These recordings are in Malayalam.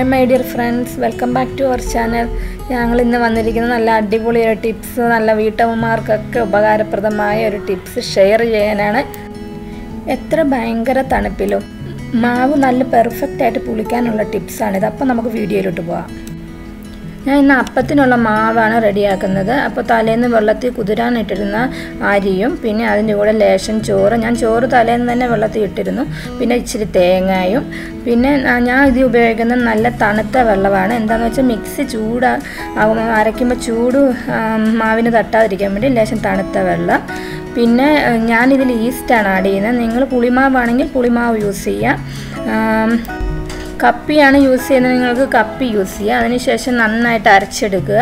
hi my dear friends welcome back to our channel ഞങ്ങൾ ഇന്ന് വന്നിരിക്കുന്ന നല്ല അടിപൊളി ഒരു ടിപ്സ് നല്ല വീട്ടമ്മമാർക്കൊക്കെ ഉപകാരപ്രദമായ ഒരു ടിപ്സ് ഷെയർ ചെയ്യാനാണ് എത്ര ഭയങ്കര തണുപ്പിലും മാവ് നല്ല പെർഫെക്റ്റ് ആയിട്ട് പുളിക്കാനുള്ള ടിപ്സാണിത് അപ്പോൾ നമുക്ക് വീഡിയോയിലോട്ട് പോവാം ഞാൻ ഇന്ന് അപ്പത്തിനുള്ള മാവാണ് റെഡിയാക്കുന്നത് അപ്പോൾ തലേന്ന് വെള്ളത്തിൽ കുതിരാനിട്ടിരുന്ന അരിയും പിന്നെ അതിൻ്റെ കൂടെ ലേശം ചോറ് ഞാൻ ചോറ് തലേന്ന് തന്നെ വെള്ളത്തിൽ ഇട്ടിരുന്നു പിന്നെ ഇച്ചിരി തേങ്ങയും പിന്നെ ഞാൻ ഇത് ഉപയോഗിക്കുന്നത് നല്ല തണുത്ത വെള്ളമാണ് എന്താണെന്ന് വെച്ചാൽ മിക്സി ചൂട് അരയ്ക്കുമ്പോൾ ചൂട് മാവിന് തട്ടാതിരിക്കാൻ വേണ്ടി ലേശം തണുത്ത വെള്ളം പിന്നെ ഞാനിതിൽ ഈസ്റ്റാണ് ആഡ് ചെയ്യുന്നത് നിങ്ങൾ പുളിമാവാണെങ്കിൽ പുളിമാവ് യൂസ് ചെയ്യാം കപ്പിയാണ് യൂസ് ചെയ്യുന്നത് നിങ്ങൾക്ക് കപ്പി യൂസ് ചെയ്യുക അതിനുശേഷം നന്നായിട്ട് അരച്ചെടുക്കുക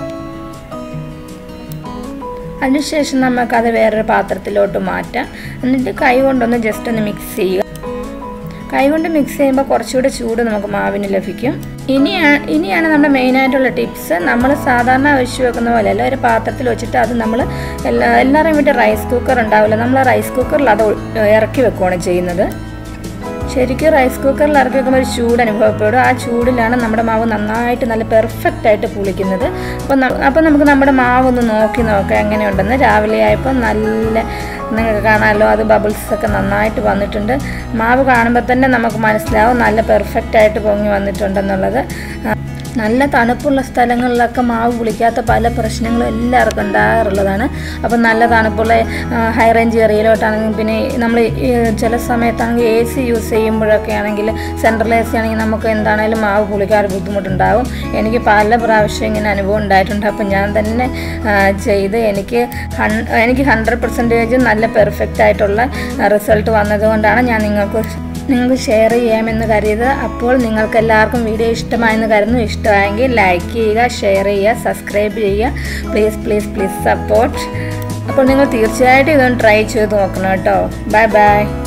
അതിനുശേഷം നമുക്കത് വേറൊരു പാത്രത്തിലോട്ട് മാറ്റാം എന്നിട്ട് കൈ കൊണ്ടൊന്ന് ജസ്റ്റ് ഒന്ന് മിക്സ് ചെയ്യുക കൈ കൊണ്ട് മിക്സ് ചെയ്യുമ്പോൾ കുറച്ചുകൂടെ ചൂട് നമുക്ക് മാവിന് ലഭിക്കും ഇനിയാണ് ഇനിയാണ് നമ്മുടെ മെയിനായിട്ടുള്ള ടിപ്സ് നമ്മൾ സാധാരണ ഒഴിച്ചു വെക്കുന്ന പോലെ അല്ല ഒരു പാത്രത്തിൽ വെച്ചിട്ട് അത് നമ്മൾ എല്ലാ എല്ലാവരും വീട്ടിൽ റൈസ് കുക്കർ ഉണ്ടാവില്ല നമ്മൾ റൈസ് കുക്കറിൽ അത് ഇറക്കി വെക്കുകയാണ് ചെയ്യുന്നത് ശരിക്കും റൈസ് കുക്കറിൽ ഇറക്കി വെക്കുമ്പോൾ ഒരു ചൂട് അനുഭവപ്പെടും ആ ചൂടിലാണ് നമ്മുടെ മാവ് നന്നായിട്ട് നല്ല പെർഫെക്റ്റ് ആയിട്ട് പുളിക്കുന്നത് അപ്പം അപ്പം നമുക്ക് നമ്മുടെ മാവ് ഒന്ന് നോക്കി നോക്കാം എങ്ങനെയുണ്ടെന്ന് രാവിലെ ആയപ്പോൾ നല്ല നിങ്ങൾക്ക് കാണാമല്ലോ അത് ബബിൾസ് ഒക്കെ നന്നായിട്ട് വന്നിട്ടുണ്ട് മാവ് കാണുമ്പോൾ തന്നെ നമുക്ക് മനസ്സിലാവും നല്ല പെർഫെക്റ്റ് ആയിട്ട് പൊങ്ങി വന്നിട്ടുണ്ടെന്നുള്ളത് നല്ല തണുപ്പുള്ള സ്ഥലങ്ങളിലൊക്കെ മാവ് പുളിക്കാത്ത പല പ്രശ്നങ്ങളും എല്ലാവർക്കും ഉണ്ടാകാറുള്ളതാണ് അപ്പം നല്ല തണുപ്പുള്ള ഹൈ റേഞ്ച് ഏരിയയിലോട്ടാണെങ്കിൽ പിന്നെ നമ്മൾ ചില സമയത്താണെങ്കിൽ എ സി യൂസ് ചെയ്യുമ്പോഴൊക്കെ ആണെങ്കിൽ സെൻട്രൽ എ സി ആണെങ്കിൽ നമുക്ക് എന്താണേലും മാവ് പുളിക്കാറ് ബുദ്ധിമുട്ടുണ്ടാവും എനിക്ക് പല പ്രാവശ്യം ഇങ്ങനെ അനുഭവം ഉണ്ടായിട്ടുണ്ട് അപ്പം ഞാൻ തന്നെ ചെയ്ത് എനിക്ക് എനിക്ക് ഹൺഡ്രഡ് പെർസെൻറ്റേജ് നല്ല പെർഫെക്റ്റ് ആയിട്ടുള്ള റിസൾട്ട് വന്നതുകൊണ്ടാണ് ഞാൻ നിങ്ങൾക്ക് നിങ്ങൾക്ക് ഷെയർ ചെയ്യാമെന്ന് കരുതുക അപ്പോൾ നിങ്ങൾക്ക് എല്ലാവർക്കും വീഡിയോ ഇഷ്ടമായെന്ന് കരുതുന്നു ഇഷ്ടമായെങ്കിൽ ലൈക്ക് ചെയ്യുക ഷെയർ ചെയ്യുക സബ്സ്ക്രൈബ് ചെയ്യുക പ്ലീസ് പ്ലീസ് പ്ലീസ് സപ്പോർട്ട് അപ്പോൾ നിങ്ങൾ തീർച്ചയായിട്ടും ഇതൊന്ന് ട്രൈ ചെയ്ത് നോക്കണം കേട്ടോ ബൈ ബൈ